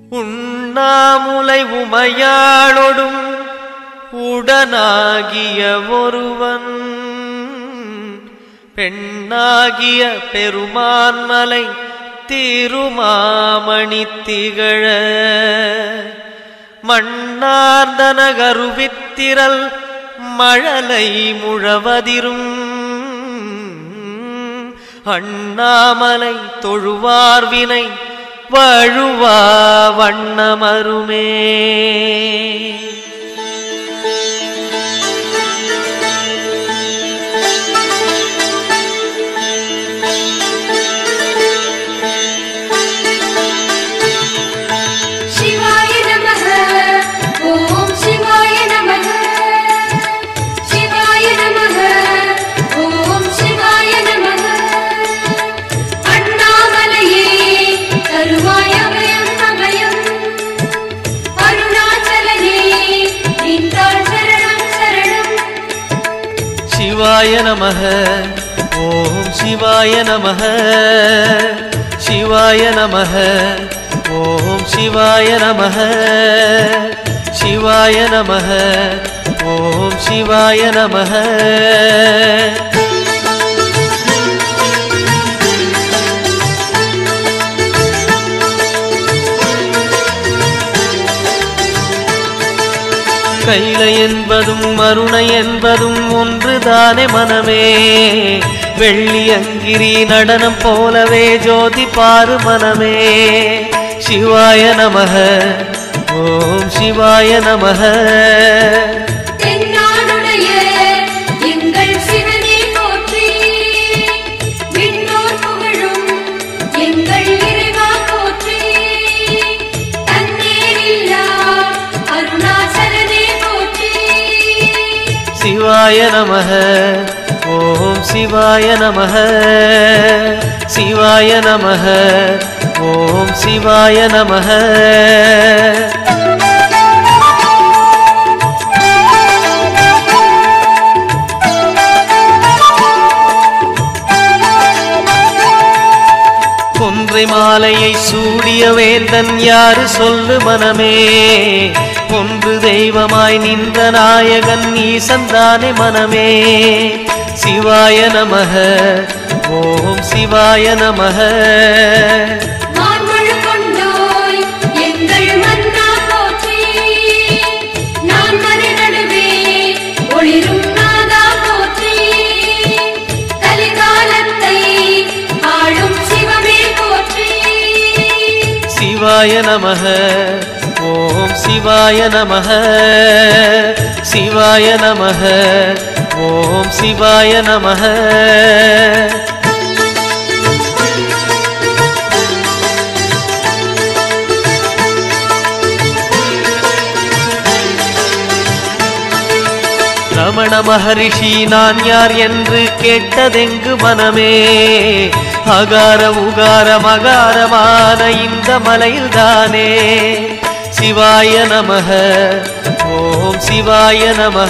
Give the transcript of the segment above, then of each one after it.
உண்ணாமுலை உமையாளொடும் உடனாகிய ஒருவன் பெண்ணாகிய பெருமான்மலை திருமாமணி திகழ மண்ணார்ந்தன கருவித்திரல் மழலை முழவதிரும் அண்ணாமலை தொழுவார்வினை வழுவா வண்ணமருமே शिवाय नमः ॐ शिवाय नमः शिवाय नमः ॐ शिवाय नमः अण्णामलये तरुवाय अभयम् अभयम् अरुणाचलये निन्दाळ் शरणं शरणम् சிவாய நமக ஓம் சிவாய நமக சிவாய நமக ஓம் சிவாய நமக சிவாய நமக ஓம் சிவாய நமக கைலை என்பதும் மருணை என்பதும் ஒன்றுதானே மனமே வெள்ளி அங்கிரி நடனம் போலவே ஜோதி பாரு மனமே சிவாய நமக ஓம் சிவாய நமக தென்னாடுடைய எங்கள் சிவனே போற்றி விண்ணோர் புகழும் எங்கள் இறைவா போற்றி தன்னேரில்லா அருணாச்சலனே போற்றி சிவாய நமக ஓம் சிவாய நமக சிவாய நமக ஓம் சிவாய நமக கொன்றை மாலையை சூடிய வேந்தன் யாரு சொல்லு மனமே ஒன்று தெய்வமாய் நின்ற நாயகன் ஈசந்தானே மனமே சிவாய நமக ஓம் சிவாய நமக மார்மழு கொண்டோய் எங்கள் மன்னா போற்றி நான் மறை நடுவே ஒளிரும் நாதா போற்றி கலிகாலத்தை ஆளும் சிவமே போற்றி சிவாய நமக ஓம் சிவாய நமக சிவாய நமக ஓம் சிவாய நமக ரமண மகரிஷி நான் யார் என்று கேட்டதெங்கு மனமே அகார உகார மகாரமான இந்த மலையில்தானே சிவாய நமக ஓம் சிவாய நமக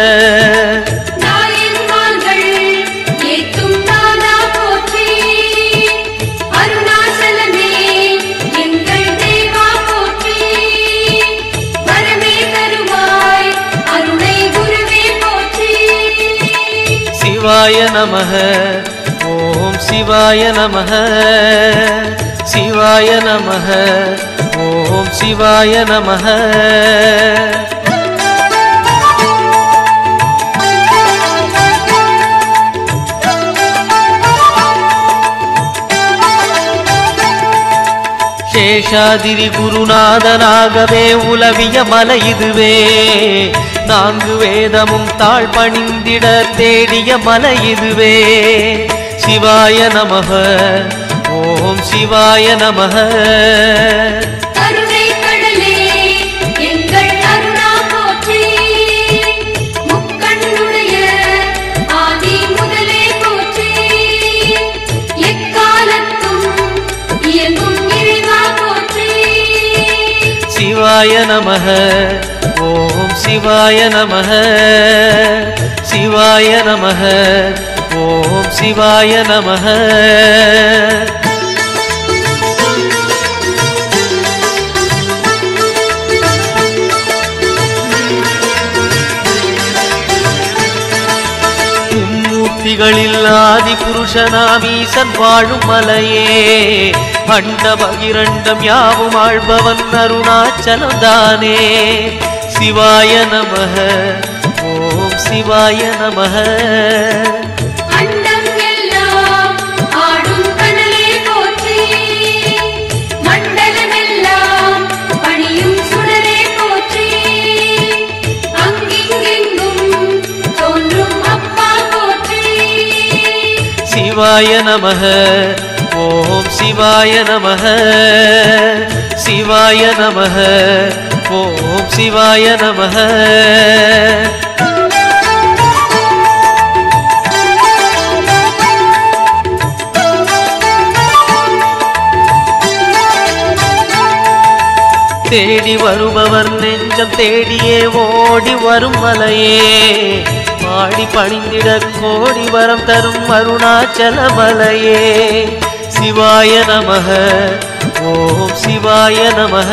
நாயன்மார்கள் ஏத்தும் நாதா போற்றி அருணாச்சலமே எங்கள் தேவா போற்றி வரமே தருவாய் அருணை குருவே போற்றி சிவாய நமக ஓம் சிவாய நமக சிவாய நமக ஓம் சிவாய நமக சேஷாதிரி குருநாதனாகவே உலவிய மலை இதுவே நான்கு வேதமும் தாழ் பணிந்திட தேடிய மலை இதுவே சிவாய நமக ஓம் சிவாய நமக கருணை கடலே எங்கள் அருணா போற்றி முக்கண்ணுடைய ஆதி முதலே போற்றி எக்காலத்தும் இயங்கும் இறைவா போற்றி சிவாய நமக ஓம் சிவாய நமக சிவாய நமக ஓம் சிவாய நமக மூர்த்திகளில் ஆதி புருஷனாம் ஈசன் வாழும் மலையே அண்ட பகிரண்டம் யாவும் ஆழ்பவன் அருணாச்சலம் தானே சிவாய நமக ஓம் சிவாய நமக அண்டம் எல்லாம் ஆடும் கனலே போற்றி மண்டலமெல்லாம் பணியும் சுடரே போற்றி அங்கிங்கெங்கும் தோன்றும் அப்பா போற்றி சிவாய நமக ஓம் சிவாய நமக சிவாய நமக ஓம் சிவாய நமக தேடி வருபவர் நெஞ்சம் தேடியே ஓடி வரும் மலையே பாடி பணிந்திட கோடி வரம் தரும் அருணாச்சல மலையே சிவாய நமக ஓம் சிவாய நமக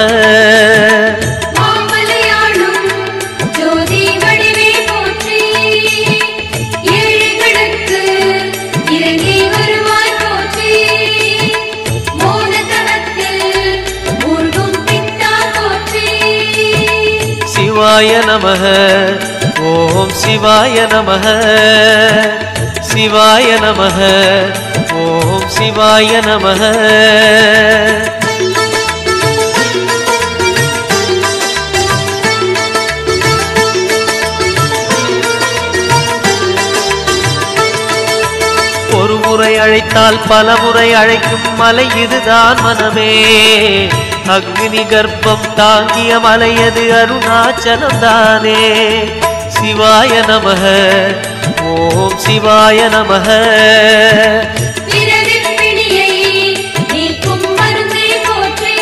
மாமலையாளும் ஜோதி வடிவே போற்றி ஏழைகளுக்கு இறங்கி வருவாய் போற்றி மோனதனத்தில் மூழ்கும் பித்தா போற்றி சிவாய நமக ஓம் சிவாய நமக சிவாய நமக ஓம் சிவாய நமக ஒரு முறை அழைத்தால் பல முறை அழைக்கும் மலை இதுதான் மனமே அக்னி கர்ப்பம் தாங்கிய மலையது அருணாச்சலம் தானே சிவாய நமக ஓம் சிவாய நமக பிறவிப் பிணியை நீக்கும் மருந்தே போற்றி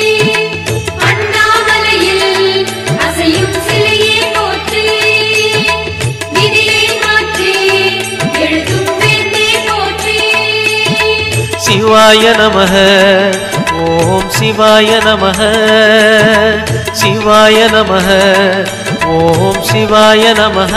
அண்ணாமலையில் அசையும் சிலையே போற்றி விதியை மாற்றி எழுதும் வேந்தே போற்றி சிவாய நமக ஓம் சிவாய நமக சிவாய நமக ஓம் சிவாய நமக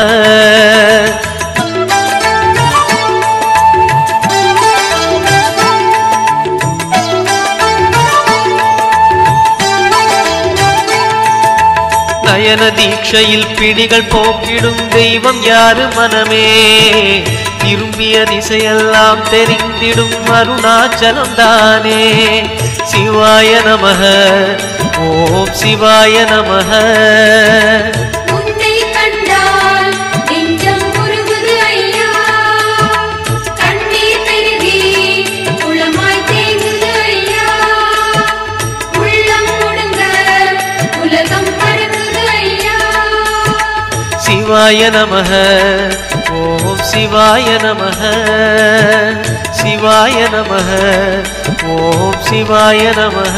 நயன தீட்சையில் பிடிகள் போக்கிடும் தெய்வம் யாரு மனமே திரும்பிய திசையெல்லாம் தெரிந்திடும் அருணாச்சலம் தானே சிவாய நமக ஓம் சிவாய நமக உன்னை கண்டால் நெஞ்சம் உருகுது ஐயா கண்ணீர் பெருகி குளமாய் தேங்குது ஐயா உள்ளம் முடுங்க உலகம் படுகுது ஐயா சிவாய நமக ஓம் சிவாய நமக சிவாய நமக ஓம் சிவாய நமக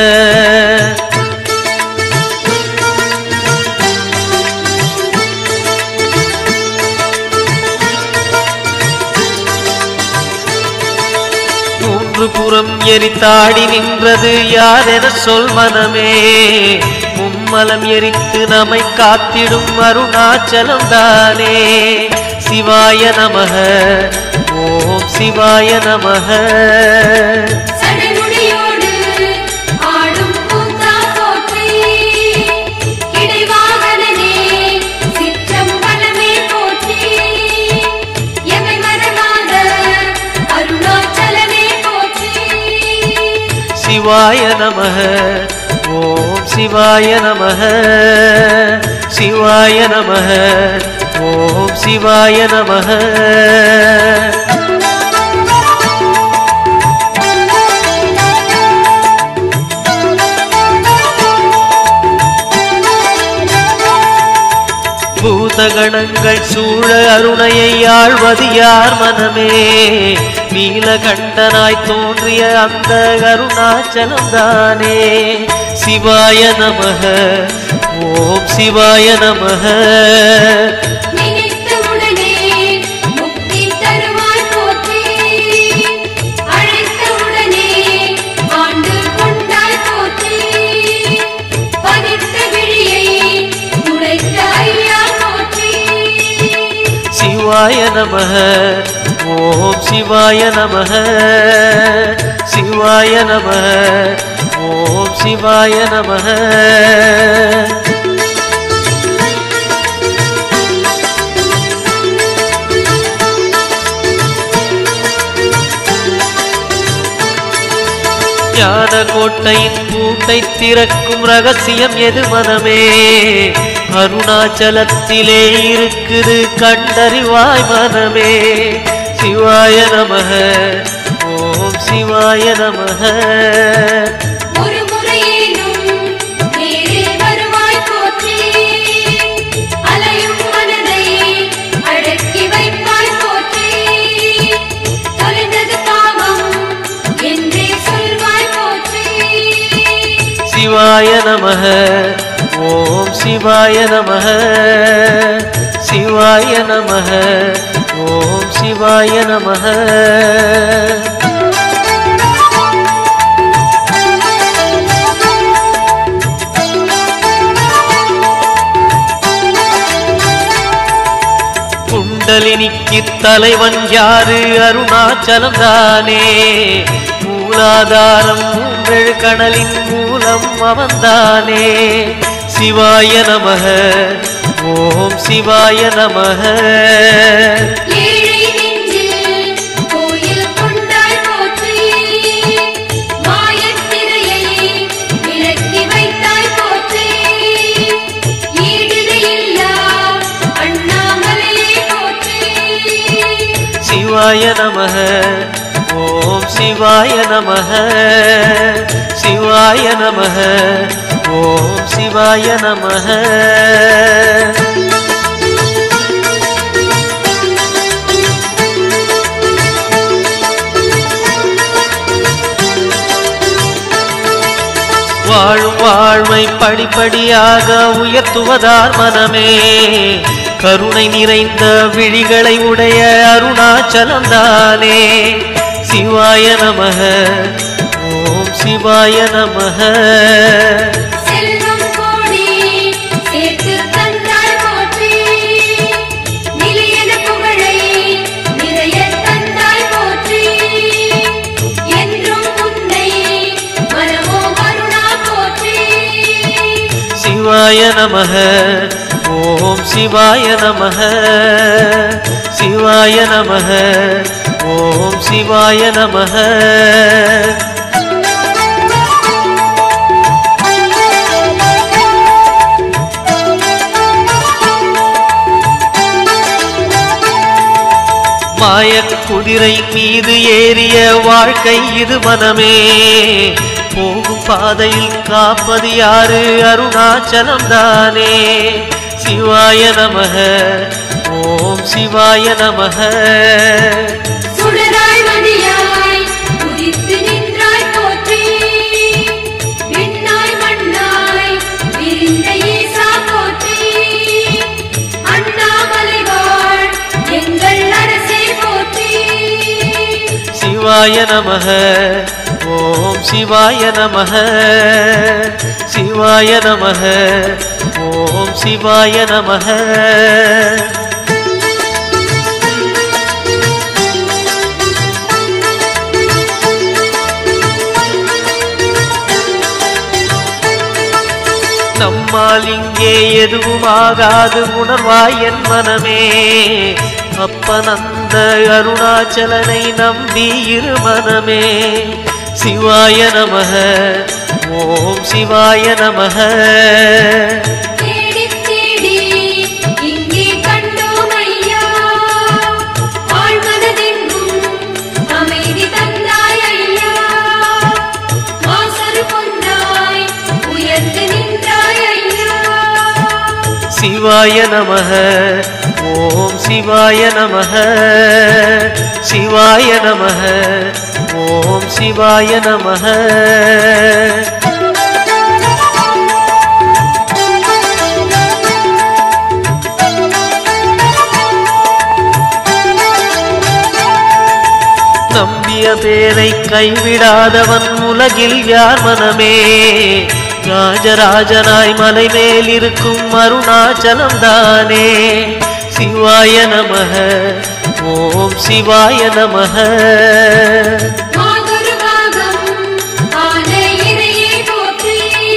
மூன்று புறம் எரித்தாடி நின்றது யாரென சொல் மனமே மும்மலம் எரித்து நம்மை காத்திடும் அருணாச்சலம் தானே சிவாய நமக ஓம் சிவாய நமக சடைமுடியோடு ஆடும் கூத்தா போற்றி கிடைவாகனே சிற்றம்பலமே போற்றி எமை மறவாத அருணாச்சலமே போற்றி சிவாய நமக ஓம் சிவாய நமக சிவாய நமக ஓம் சிவாய நமக பூதகணங்கள் சூழ அருணையை ஆழ்வது யார் மனமே நீலகண்டனாய் தோன்றிய அந்த அருணாச்சலம் தானே சிவாய நமக ஓம் சிவாய நமக நினைத்த உடனே முக்தி தருவாய் போற்றி அழைத்த உடனே ஆண்டு கொண்டாய் போற்றி பதித்த விழியை துடைத்த ஐயா போற்றி சிவாய நமக ஓம் சிவாய நமக சிவாய நமக ஓம் சிவாய நமக ஞான கோட்டையின் பூட்டை திறக்கும் ரகசியம் எது மனமே அருணாச்சலத்திலே இருக்குது கண்டறிவாய் மனமே சிவாய நமக ஓம் சிவாய நமக ஒரு முறையேனும் நேரில் வருவாய் போற்றி அலையும் மனதை அடக்கி வைப்பாய் போற்றி தொலைந்தது பாவம் என்றே சொல்வாய் போற்றி சிவாய நமக ஓம் சிவாய நமக சிவாய நமக ஓம் சிவாய நமக குண்டலினிக்கு தலைவன் யாரு அருணாச்சலம் தானே மூலாதாரம் மூன்றெழு கடலின் மூலம் அவன்தானே சிவாய நமக ஓம் சிவாய நமக ஏழை நெஞ்சில் கோயில் கொண்டாய் போற்றி மாயத்திரையை விலக்கி வைத்தாய் போற்றி ஈடுகையில்லா அண்ணாமலையே போற்றி சிவாய நமக ஓம் சிவாய நமக சிவாய நமக ஓம் சிவாய நமக வாழும் வாழ்வை படிப்படியாக உயர்த்துவதார் மனமே கருணை நிறைந்த விழிகளை உடைய அருணாச்சலம் தானே சிவாய நமக ஓம் சிவாய நமக செல்வம் கோடி சேர்த்து தந்தாய் போற்றி நிலையன புகழை நிறைய தந்தாய் போற்றி என்றும் உன்னை மனமோ கருணா போற்றி சிவாய நமக ஓம் சிவாய நமக சிவாய நமக ஓம் சிவாய நமக மாயக் குதிரை மீது ஏறிய வாழ்க்கை இது மனமே போகும் பாதையில் காப்பது யாரு அருணாச்சலம் தானே சிவாய நமக ஓம் சிவாய நமக சுடராய் மதியாய் உதித்து நின்றாய் போற்றி விண்ணாய் மண்ணாய் விரிந்த ஈசா போற்றி அண்ணாமலை வாழ் எங்கள் அரசே போற்றி சிவாய நமக ஓம் சிவாய நமக சிவாய நமக ஓம் சிவாய நமக நம்மால் இங்கே எதுவும் ஆகாது உணர்வாய் என் மனமே அப்பனந்த அருணாச்சலனை நம்பி இரு மனமே சிவாய நமக ஓம் சிவாய நமக தேடி தேடி இங்கே கண்டோம் ஐயா ஆழ்மனதெங்கும் அமைதி தந்தாய் ஐயா வாசல் கொண்டாய் உயர்ந்து நின்றாய் ஐயா சிவாய நமக ஓம் சிவாய நமக சிவாய நமக ஓம் சிவாய நமக நம்பிய பேரை கைவிடாதவன் உலகில் யார் மனமே ராஜராஜனாய் மலை மேல் இருக்கும் அருணாச்சலம் தானே சிவாய நமக ஓம் சிவாய நமக மாதுருபாகம் ஆன இறையே போற்றி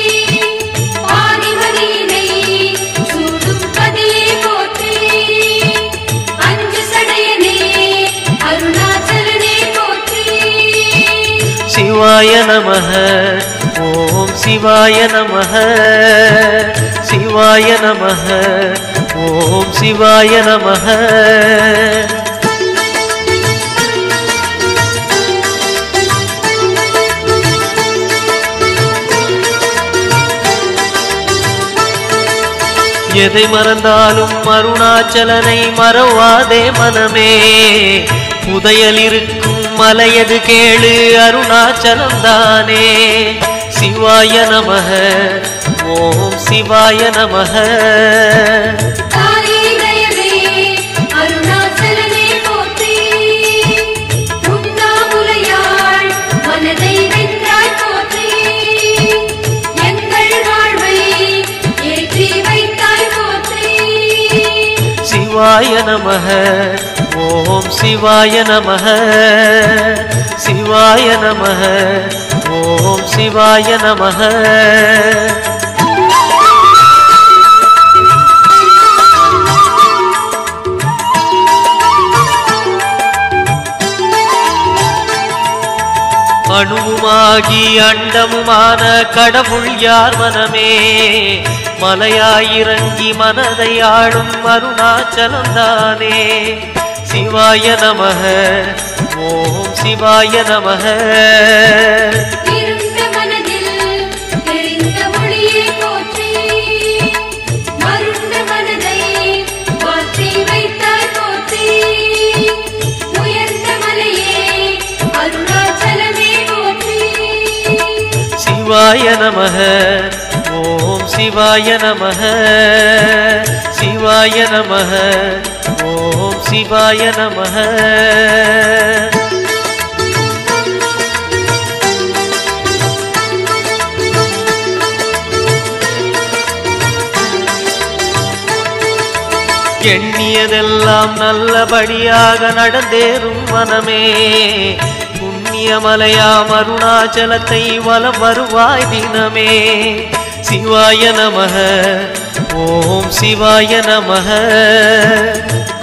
ஆதிமதியினை சூடும் பதியே போற்றி அஞ்சு சடையனே அருணாச்சலனே போற்றி சிவாய நமக ஓம் சிவாய நமக சிவாய நமக ஓம் சிவாய நமக எதை மறந்தாலும் அருணாச்சலனை மறவாதே மனமே புதையல் இருக்கும் மலையது கேளு அருணாச்சலம் தானே சிவாய நமக ஓம் சிவாய நமக தாயே தயவே அருணாச்சலனே போற்றி உண்ணாமுலையாள் மனதை வென்றாய் போற்றி எங்கள் வாழ்வை ஏற்றி வைத்தாய் போற்றி சிவாய நமக ஓம் சிவாய நமக சிவாய நமக ஓம் சிவாய நமக அணுவுமாகி அண்டமுமான கடவுள் யார் மனமே மலையாயிறங்கி மனதை ஆளும் அருணாச்சலம் தானே சிவாய நமக ஓம் சிவாய நமக இருண்ட மனதில் தெரிந்த ஒளியே போற்றி மருண்ட மனதை மாற்றி வைத்தாய் போற்றி உயர்ந்த மலையே அருணாச்சலமே போற்றி சிவாய நமக ஓம் சிவாய நமக சிவாய நமக ஓம் சிவாய நமக எண்ணியதெல்லாம் நல்லபடியாக நடந்தேறும் மனமே புண்ணியமலையாம் அருணாச்சலத்தை வலம் வருவாய் தினமே சிவாய நமக ஓம் சிவாய நமக